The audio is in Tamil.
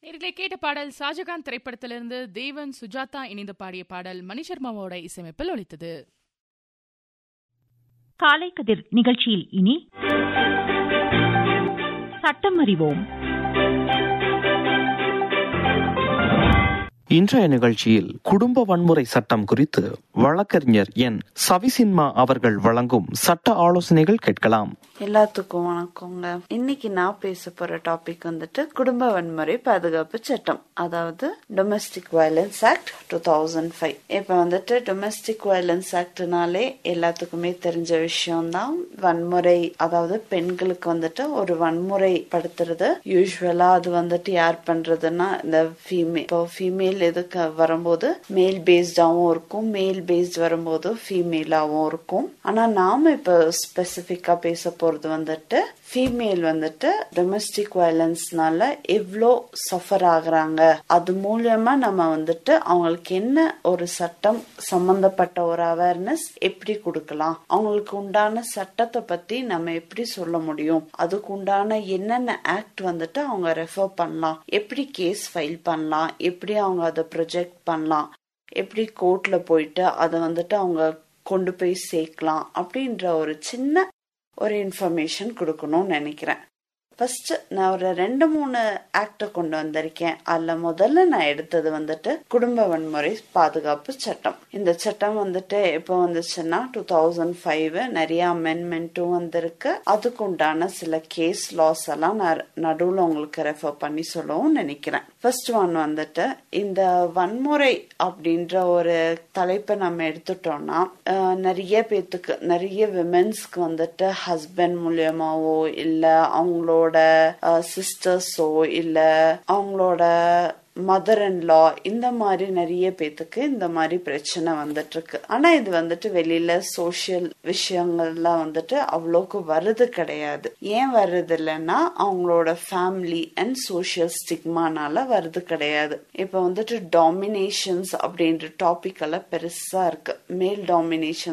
நேர்களே கேட்ட பாடல் ஷாஜகான் திரைப்படத்திலிருந்து தேவன் சுஜாதா இணைந்து பாடிய பாடல் மணிஷர்மாவோட இசையமைப்பில் ஒலித்தது காலை கதிர் நிகழ்ச்சியில் இனி சட்டம் அறிவோம் இன்றைய நிகழ்ச்சியில் குடும்ப வன்முறை சட்டம் குறித்து வழக்கறிஞர் என் சவிசின்மா அவர்கள் வழங்கும் சட்ட ஆலோசனைகள் கேட்கலாம் எல்லாத்துக்கும் வணக்கங்க இன்னைக்கு நான் பேச போற டாபிக் வந்துட்டு குடும்ப வன்முறை பாதுகாப்பு சட்டம் அதாவது domestic violence act two thousand five இப்ப வந்துட்டு டொமஸ்டிக் வயலன்ஸ் ஆக்ட்னாலே எல்லாத்துக்குமே தெரிஞ்ச விஷயம்தான் வன்முறை அதாவது பெண்களுக்கு வந்துட்டு ஒரு வன்முறை படுத்துறது யூஸ்வலா அது வந்துட்டு யார் பண்றதுன்னா இந்த ஃபீமேல் இப்போ ஃபீமேல் எதுக்கு வரும்போது மேல் பேஸ்டாவும் இருக்கும் மேல் பேஸ்ட் வரும்போது ஃபீமேலாவும் இருக்கும் ஆனா நாம இப்ப ஸ்பெசிபிக்கா பேச போறது வந்துட்டு ஃபீமேல் வந்துட்டு டொமஸ்டிக் வயலன்ஸ்னால எவ்வளோ சஃபர் ஆகுறாங்க அது மூலியமா நம்ம வந்துட்டு அவங்களுக்கு என்ன ஒரு சட்டம் சம்பந்தப்பட்ட ஒரு அவேர்னஸ் எப்படி கொடுக்கலாம் அவங்களுக்கு உண்டான சட்டத்தை பத்தி நம்ம எப்படி சொல்ல முடியும் அதுக்கு உண்டான என்னென்ன ஆக்ட் வந்துட்டு அவங்க ரெஃபர் பண்ணலாம் எப்படி கேஸ் ஃபைல் பண்ணலாம் எப்படி அவங்க அதை ப்ரொஜெக்ட் பண்ணலாம் எப்படி கோர்ட்ல போயிட்டு அதை வந்துட்டு அவங்க கொண்டு போய் சேர்க்கலாம் அப்படின்ற ஒரு சின்ன ஒரு இன்ஃபர்மேஷன் கொடுக்கணும்னு நினைக்கிறேன் ஃபர்ஸ்ட் நான் ஒரு ரெண்டு மூணு ஆக்ட கொண்டு வந்திருக்கேன் அதுல முதல்ல நான் எடுத்தது வந்துட்டு குடும்ப வன்முறை பாதுகாப்பு சட்டம் இந்த சட்டம் வந்துட்டு எப்போ வந்துச்சுன்னா டூ தௌசண்ட் ஃபைவ் நிறைய அமெண்ட்மெண்ட்டும் வந்திருக்கு அதுக்கு உண்டான சில கேஸ் லாஸ் எல்லாம் நான் நடுவில் உங்களுக்கு ரெஃபர் பண்ணி சொல்லவும் நினைக்கிறேன் ஃபர்ஸ்ட் ஒன் வந்துட்டு இந்த வன்முறை அப்படின்ற ஒரு தலைப்பை நம்ம எடுத்துட்டோம்னா நிறைய பேத்துக்கு நிறைய விமென்ஸ்க்கு வந்துட்டு ஹஸ்பண்ட் மூலியமாவோ இல்ல அவங்களோட சிஸ்டர்ஸோ இல்ல அவங்களோட மதர் அண்ட் லா இந்த மாதிரி நிறைய பேத்துக்கு இந்த மாதிரி பிரச்சனை வந்துட்டு இருக்கு ஆனா இது வந்துட்டு வெளியில சோசியல் விஷயங்கள்லாம் வந்துட்டு அவ்வளோக்கு வருது கிடையாது ஏன் வருது இல்லைன்னா அவங்களோட ஃபேமிலி அண்ட் சோசியல் ஸ்டிக்மானால வருது கிடையாது இப்ப வந்துட்டு டாமினேஷன்ஸ் அப்படின்ற டாபிக் எல்லாம் பெருசா இருக்கு மேல் டாமினேஷன்